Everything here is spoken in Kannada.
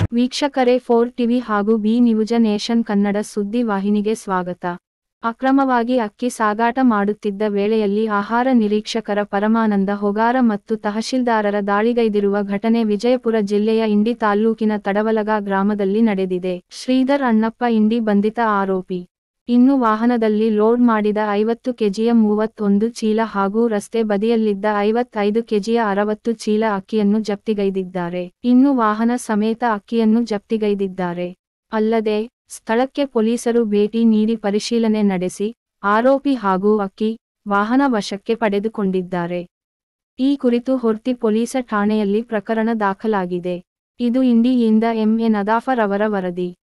ವೀಕ್ಷಕರೇ ಫೋರ್ ಟಿವಿ ಹಾಗೂ ಬಿ ನ್ಯೂಜ ನೇಷನ್ ಕನ್ನಡ ಸುದ್ದಿ ವಾಹಿನಿಗೆ ಸ್ವಾಗತ ಅಕ್ರಮವಾಗಿ ಅಕ್ಕಿ ಸಾಗಾಟ ಮಾಡುತ್ತಿದ್ದ ವೇಳೆಯಲ್ಲಿ ಆಹಾರ ನಿರೀಕ್ಷಕರ ಪರಮಾನಂದ ಹೊಗಾರ ಮತ್ತು ತಹಶೀಲ್ದಾರರ ದಾಳಿಗೈದಿರುವ ಘಟನೆ ವಿಜಯಪುರ ಜಿಲ್ಲೆಯ ಇಂಡಿ ತಾಲ್ಲೂಕಿನ ತಡವಲಗ ಗ್ರಾಮದಲ್ಲಿ ನಡೆದಿದೆ ಶ್ರೀಧರ್ ಅಣ್ಣಪ್ಪ ಇಂಡಿ ಬಂಧಿತ ಆರೋಪಿ ಇನ್ನು ವಾಹನದಲ್ಲಿ ಲೋಡ್ ಮಾಡಿದ ಐವತ್ತು ಕೆಜಿಯ ಮೂವತ್ತೊಂದು ಚೀಲ ಹಾಗೂ ರಸ್ತೆ ಬದಿಯಲ್ಲಿದ್ದ ಐವತ್ತೈದು ಕೆಜಿಯ ಅರವತ್ತು ಚೀಲ ಅಕ್ಕಿಯನ್ನು ಜಪ್ತಿಗೈದಿದ್ದಾರೆ ಇನ್ನು ವಾಹನ ಸಮೇತ ಅಕ್ಕಿಯನ್ನು ಜಪ್ತಿಗೈದಿದ್ದಾರೆ ಅಲ್ಲದೆ ಸ್ಥಳಕ್ಕೆ ಪೊಲೀಸರು ಭೇಟಿ ನೀಡಿ ಪರಿಶೀಲನೆ ನಡೆಸಿ ಆರೋಪಿ ಹಾಗೂ ಅಕ್ಕಿ ವಾಹನ ವಶಕ್ಕೆ ಪಡೆದುಕೊಂಡಿದ್ದಾರೆ ಈ ಕುರಿತು ಹೊರ್ತಿ ಪೊಲೀಸ ಠಾಣೆಯಲ್ಲಿ ಪ್ರಕರಣ ದಾಖಲಾಗಿದೆ ಇದು ಇಂಡಿಯಿಂದ ಎಂಎ ನದಾಫರ್ ಅವರ ವರದಿ